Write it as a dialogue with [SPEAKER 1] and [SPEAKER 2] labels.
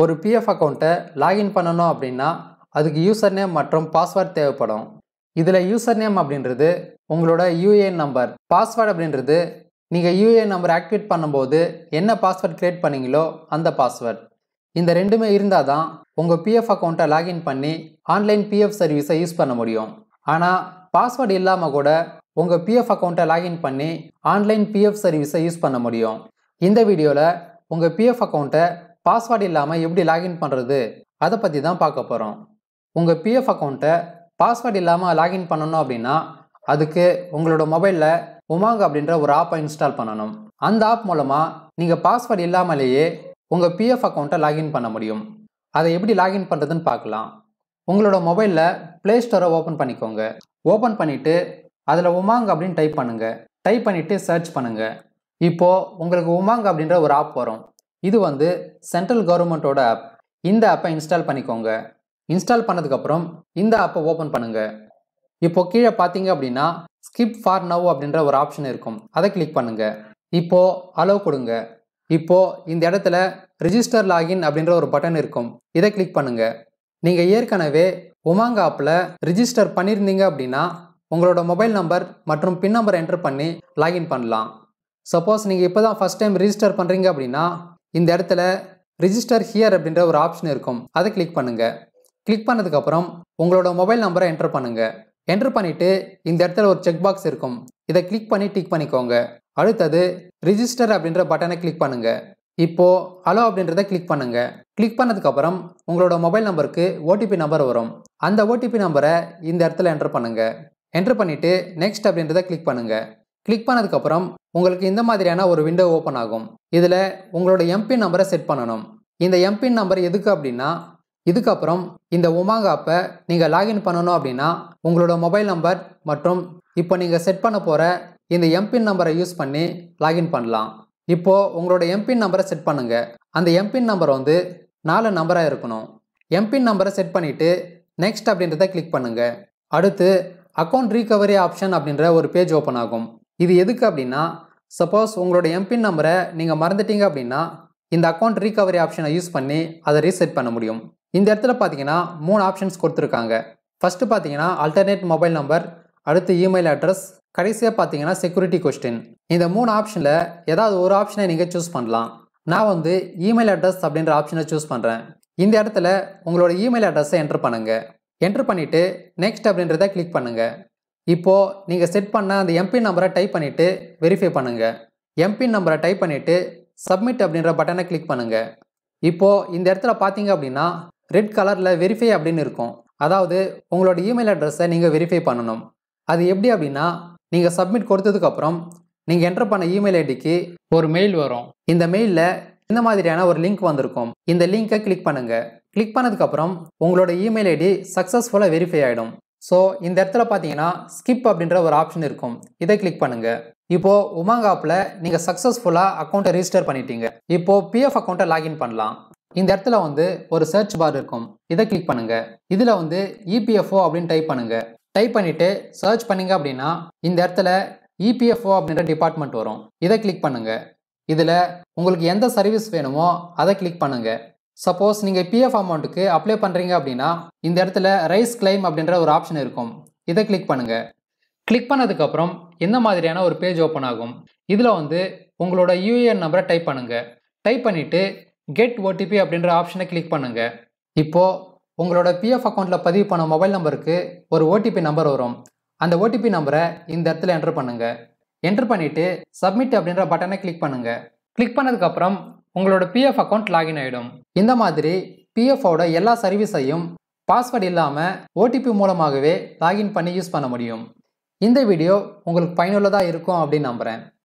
[SPEAKER 1] ஒரு பிஎஃப் அக்கௌண்ட்டை லாகின் பண்ணணும் அப்படின்னா அதுக்கு யூசர் நேம் மற்றும் பாஸ்வேர்ட் தேவைப்படும் இதில் யூசர் நேம் அப்படின்றது உங்களோட யூஏஎன் நம்பர் பாஸ்வேர்டு அப்படின்றது நீங்கள் யூஏஎன் நம்பர் ஆக்டிவேட் பண்ணும்போது என்ன பாஸ்வேர்ட் க்ரியேட் பண்ணீங்களோ அந்த பாஸ்வேர்ட் இந்த ரெண்டுமே இருந்தால் தான் உங்கள் பிஎஃப் அக்கௌண்ட்டை லாகின் பண்ணி ஆன்லைன் பிஎஃப் சர்வீஸை யூஸ் பண்ண முடியும் ஆனால் பாஸ்வேர்டு இல்லாமல் கூட உங்கள் பிஎஃப் அக்கௌண்ட்டை லாகின் பண்ணி ஆன்லைன் பிஎஃப் சர்வீஸை யூஸ் பண்ண முடியும் இந்த வீடியோவில் உங்கள் பிஎஃப் அக்கௌண்ட்டை பாஸ்வேர்டு இல்லாமல் எப்படி லாகின் பண்ணுறது அதை பற்றி தான் பார்க்க போகிறோம் உங்கள் பிஎஃப் அக்கௌண்ட்டை பாஸ்வேர்டு இல்லாமல் லாகின் பண்ணணும் அப்படின்னா அதுக்கு உங்களோட மொபைலில் உமாங் அப்படின்ற ஒரு ஆப்பை இன்ஸ்டால் பண்ணணும் அந்த ஆப் மூலமாக நீங்கள் பாஸ்வேர்டு இல்லாமலேயே உங்கள் பிஎஃப் அக்கௌண்ட்டை லாகின் பண்ண முடியும் அதை எப்படி லாகின் பண்ணுறதுன்னு பார்க்கலாம் உங்களோட மொபைலில் ப்ளே ஸ்டோரை ஓப்பன் பண்ணிக்கோங்க ஓப்பன் பண்ணிவிட்டு அதில் உமாங் அப்படின்னு டைப் பண்ணுங்கள் டைப் பண்ணிவிட்டு சர்ச் பண்ணுங்கள் இப்போது உங்களுக்கு உமாங் அப்படின்ற ஒரு ஆப் வரும் இது வந்து சென்ட்ரல் கவர்மெண்ட்டோட ஆப் இந்த ஆப்பை இன்ஸ்டால் பண்ணிக்கோங்க இன்ஸ்டால் பண்ணதுக்கப்புறம் இந்த ஆப்பை ஓப்பன் பண்ணுங்கள் இப்போ கீழே பார்த்தீங்க அப்படின்னா ஸ்கிப் ஃபார் நவ் அப்படின்ற ஒரு ஆப்ஷன் இருக்கும் அதை கிளிக் பண்ணுங்க இப்போ அலோவ் கொடுங்க இப்போ இந்த இடத்துல ரிஜிஸ்டர் லாகின் அப்படின்ற ஒரு பட்டன் இருக்கும் இதை கிளிக் பண்ணுங்க நீங்க ஏற்கனவே உமாங் ஆப்பில் ரிஜிஸ்டர் பண்ணியிருந்தீங்க அப்படின்னா உங்களோட மொபைல் நம்பர் மற்றும் பின் நம்பர் என்டர் பண்ணி லாகின் பண்ணலாம் சப்போஸ் நீங்கள் இப்போ தான் ஃபஸ்ட் டைம் ரிஜிஸ்டர் பண்ணுறீங்க அப்படின்னா இந்த இடத்துல ரிஜிஸ்டர் ஹியர் அப்படின்ற ஒரு ஆப்ஷன் இருக்கும் அதை கிளிக் பண்ணுங்க கிளிக் பண்ணதுக்கப்புறம் உங்களோட மொபைல் நம்பரை என்டர் பண்ணுங்க என்டர் பண்ணிட்டு இந்த இடத்துல ஒரு செக் பாக்ஸ் இருக்கும் இதை கிளிக் பண்ணி டிக் பண்ணிக்கோங்க அடுத்தது ரிஜிஸ்டர் அப்படின்ற பட்டனை கிளிக் பண்ணுங்க இப்போ அலோ அப்படின்றத கிளிக் பண்ணுங்க கிளிக் பண்ணதுக்கப்புறம் உங்களோட மொபைல் நம்பருக்கு ஓடிபி நம்பர் வரும் அந்த ஓடிபி நம்பரை இந்த இடத்துல என்டர் பண்ணுங்க என்டர் பண்ணிட்டு நெக்ஸ்ட் அப்படின்றத கிளிக் பண்ணுங்க கிளிக் பண்ணதுக்கப்புறம் உங்களுக்கு இந்த மாதிரியான ஒரு விண்டோ ஓப்பன் ஆகும் இதில் உங்களோட எம்பின் நம்பரை செட் பண்ணணும் இந்த எம்பின் நம்பர் எதுக்கு அப்படின்னா இதுக்கப்புறம் இந்த உமாங் ஆப்பை நீங்கள் லாகின் பண்ணணும் அப்படின்னா உங்களோட மொபைல் நம்பர் மற்றும் இப்போ நீங்கள் செட் பண்ண போகிற இந்த எம்பின் நம்பரை யூஸ் பண்ணி லாகின் பண்ணலாம் இப்போது உங்களோட எம்பின் நம்பரை செட் பண்ணுங்கள் அந்த எம்பின் நம்பர் வந்து நாலு நம்பராக இருக்கணும் எம்பின் நம்பரை செட் பண்ணிவிட்டு நெக்ஸ்ட் அப்படின்றத கிளிக் பண்ணுங்கள் அடுத்து அக்கௌண்ட் ரீகவரி ஆப்ஷன் அப்படின்ற ஒரு பேஜ் ஓப்பன் ஆகும் இது எதுக்கு அப்படின்னா சப்போஸ் உங்களோட எம்பின் நம்பரை நீங்கள் மறந்துட்டீங்க அப்படின்னா இந்த அக்கௌண்ட் ரீகவரி ஆப்ஷனை யூஸ் பண்ணி அதை ரீசெட் பண்ண முடியும் இந்த இடத்துல பார்த்தீங்கன்னா மூணு ஆப்ஷன்ஸ் கொடுத்துருக்காங்க ஃபஸ்ட்டு பார்த்தீங்கன்னா அல்டர்னேட் மொபைல் நம்பர் அடுத்து இமெயில் அட்ரஸ் கடைசியாக பார்த்தீங்கன்னா செக்யூரிட்டி கொஸ்டின் இந்த மூணு ஆப்ஷனில் ஏதாவது ஒரு ஆப்ஷனை நீங்கள் சூஸ் பண்ணலாம் நான் வந்து இமெயில் அட்ரஸ் அப்படின்ற ஆப்ஷனை சூஸ் பண்ணுறேன் இந்த இடத்துல உங்களோட இமெயில் அட்ரஸை என்டர் பண்ணுங்கள் என்டர் பண்ணிவிட்டு நெக்ஸ்ட் அப்படின்றத கிளிக் பண்ணுங்கள் இப்போது நீங்கள் செட் பண்ண அந்த எம்பின் நம்பரை டைப் பண்ணிவிட்டு வெரிஃபை பண்ணுங்கள் எம்பின் நம்பரை டைப் பண்ணிவிட்டு சப்மிட் அப்படின்ற பட்டனை கிளிக் பண்ணுங்கள் இப்போது இந்த இடத்துல பார்த்தீங்க அப்படின்னா ரெட் கலரில் வெரிஃபை அப்படின்னு இருக்கும் அதாவது உங்களோட இமெயில் அட்ரஸை நீங்கள் வெரிஃபை பண்ணணும் அது எப்படி அப்படின்னா நீங்கள் சப்மிட் கொடுத்ததுக்கப்புறம் நீங்கள் என்டர் பண்ண இமெயில் ஐடிக்கு ஒரு மெயில் வரும் இந்த மெயிலில் இந்த மாதிரியான ஒரு லிங்க் வந்திருக்கும் இந்த லிங்கை கிளிக் பண்ணுங்கள் கிளிக் பண்ணதுக்கப்புறம் உங்களோட இமெயில் ஐடி சக்ஸஸ்ஃபுல்லாக வெரிஃபை ஆகிடும் ஸோ இந்த இடத்துல பார்த்தீங்கன்னா ஸ்கிப் அப்படின்ற ஒரு ஆப்ஷன் இருக்கும் இதை கிளிக் பண்ணுங்கள் இப்போது உமாங் ஆப்பில் நீங்கள் சக்ஸஸ்ஃபுல்லாக அக்கௌண்ட்டை ரிஜிஸ்டர் பண்ணிட்டீங்க இப்போது பிஎஃப் அக்கௌண்ட்டை லாகின் பண்ணலாம் இந்த இடத்துல வந்து ஒரு சர்ச் பார் இருக்கும் இதை கிளிக் பண்ணுங்க இதில் வந்து இபிஎஃப்ஓ அப்படின்னு டைப் பண்ணுங்க டைப் பண்ணிட்டு சர்ச் பண்ணீங்க அப்படின்னா இந்த இடத்துல இபிஎஃப்ஓ அப்படின்ற டிபார்ட்மெண்ட் வரும் இதை கிளிக் பண்ணுங்க இதில் உங்களுக்கு எந்த சர்வீஸ் வேணுமோ அதை கிளிக் பண்ணுங்க சப்போஸ் நீங்கள் பிஎஃப் அமௌண்ட்டுக்கு அப்ளை பண்ணுறீங்க அப்படின்னா இந்த இடத்துல ரைஸ் கிளைம் அப்படின்ற ஒரு ஆப்ஷன் இருக்கும் இதை கிளிக் பண்ணுங்க கிளிக் பண்ணதுக்கப்புறம் இந்த மாதிரியான ஒரு பேஜ் ஓப்பன் ஆகும் இதில் வந்து உங்களோட யூஏஎன் நம்பரை டைப் பண்ணுங்க டைப் பண்ணிவிட்டு கெட் ஓடிபி அப்படின்ற ஆப்ஷனை கிளிக் பண்ணுங்க இப்போ உங்களோட பிஎஃப் அக்கௌண்ட்டில் பதிவு பண்ண மொபைல் நம்பருக்கு ஒரு ஓடிபி நம்பர் வரும் அந்த ஓடிபி நம்பரை இந்த இடத்துல என்டர் பண்ணுங்க என்டர் பண்ணிட்டு சப்மிட் அப்படின்ற பட்டனை கிளிக் பண்ணுங்க கிளிக் பண்ணதுக்கப்புறம் உங்களோட பிஎஃப் அக்கௌண்ட் லாகின் ஆகிடும் இந்த மாதிரி பிஎஃப்ஓட எல்லா சர்வீஸையும் பாஸ்வேர்டு இல்லாமல் ஓடிபி மூலமாகவே லாகின் பண்ணி யூஸ் பண்ண முடியும் இந்த வீடியோ உங்களுக்கு பயனுள்ளதாக இருக்கும் அப்படின்னு நம்புகிறேன்